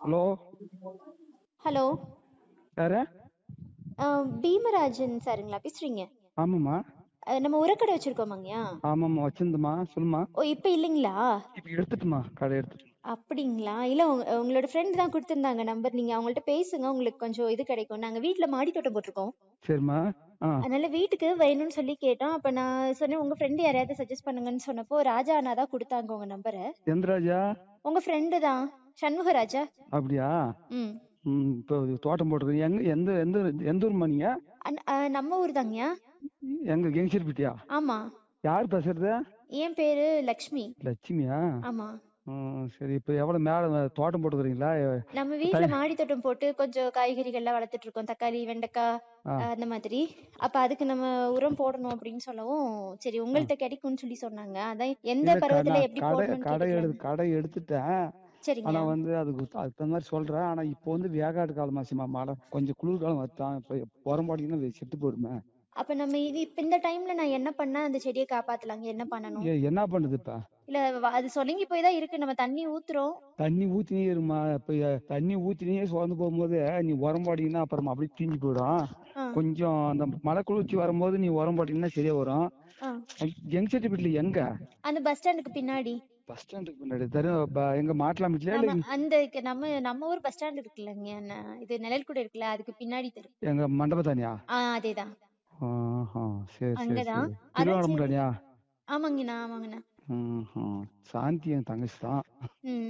Hello hello யாரு பீமராஜன் சாருங்களா பேசுறீங்க ஆமாம்மா அஹ் நம்ம உரக்கடை வச்சிருக்கோமாங்கய்யா ஆமாம்மா வச்சிருந்தம்மா சொல்லுமா ஓ இப்போ இல்லைங்களா இப்போ எடுத்துட்டுமா கடை எடுத்துட்டு அப்படிங்களா இல்ல உங்க- உங்களோட ஃப்ரெண்ட் தான் கொடுத்திருந்தாங்க நம்பர் நீங்க அவங்கள்ட்ட பேசுங்க உங்களுக்கு கொஞ்சம் இது கிடைக்கும் நாங்க வீட்ல மாடி தோட்டம் போட்டிருக்கோம் சரிம்மா ஆ அதனால வீட்டுக்கு வேணும்னு சொல்லி கேட்டோம் அப்ப நான் சொன்னேன் உங்க ஃப்ரெண்ட் யாரையாவது சஜஸ்ட் பண்ணுங்கன்னு சொன்னப்போ ராஜா அண்ணா தான் கொடுத்தாங்க உங்க நம்பரை எந்த ராஜா உங்க ஃப்ரெண்டு தான் சண்முக ராஜா அப்படியா ம் ம் இப்போ தோட்டம் போட்டுருக்கீங்க எங்க எந்த எந்த எந்த ஊர்மா நீங்க அண்ண- அஹ் நம்ம ஊர் தாங்கய்யா எங்க கெங்சிருப்பிட்டியா ஆமா யார் பேசுறது என் பேரு லக்ஷ்மி லட்சுமியா ஆமா ம், சரி இப்போ எவ்வளவு மேல தோட்டம் போட்டுக்கிறீங்களா நம்ம வீட்ல மாடி தோட்டம் போட்டு கொஞ்சம் காய்கறிகள்லாம் வளர்த்துட்டு இருக்கோம் தக்காளி வெண்டைக்காய் ஆ. அஹ் அந்த மாதிரி அப்ப அதுக்கு நம்ம உரம் போடணும் அப்படின்னு சொல்லவும் சரி உங்கள்ட்ட கிடைக்கும்னு சொல்லி சொன்னாங்க அதான் எந்த இல்ல, பருவத்துல நான் எப்படி கடை போடணும்னு கடை கேட்டுக்கலாம். எடு கடை எடுத்துட்டேன் சரிங்க ஆனா வந்து அதுக்கு அதுக்கு தகுந்த மாதிரி சொல்றேன் ஆனா இப்போ வந்து வேகாடு காலம் மாசிமா மழை கொஞ்சம் குளிர் காலம் வரத்தான் இப்போ உரம் போட்டீங்கன்னா செத்து போயிடுமே அப்ப நம்ம இது இப்ப இந்த டைம்ல நான் என்ன பண்ணா அந்த செடியை காப்பாத்தலாங்க என்ன பண்ணணும் ஏ, என்ன பண்ணுது இப்ப இல்ல வ- அது சொலங்கி போய் தான் இருக்கு நம்ம தண்ணி ஊத்துறோம் தண்ணி ஊத்தினே இருமா இப்ப அஹ், தண்ணி ஊத்தினே சுரந்து போகும்போது நீ உரம் போட்டீங்கன்னா அப்புறம் அப்படியே தீஞ்சு போயிடும் ஆ, கொஞ்சம் அந்த மழை குளிர்ச்சி வரும்போது நீ உரம் போட்டீங்கன்னா சரியா வரும் ஆ. யங் செட்டி வீட்டுல எங்க அந்த பஸ் ஸ்டாண்டுக்கு பின்னாடி பஸ் ஸ்டாண்டுக்கு முன்னாடி தரும் ப- எங்க மாட்டலாம் வீட்டுல இல்ல ஆமா அந்த க- நம்ம நம்ம ஊர் பஸ் ஸ்டாண்ட் இருக்குல்லங்க ந- இது நிழல் கூட இருக்குல்ல அதுக்கு பின்னாடி தெரு எங்க மண்டபத்தானியா ஆ அதேதான் ஆஹா சரி சரி அங்கதான். சரி அதான் திருவாரூர் தானியா ஆமாங்கண்ணா ஆமாங்கண்ணா ம் சாந்தி என் தங்கச்சி தான் ம்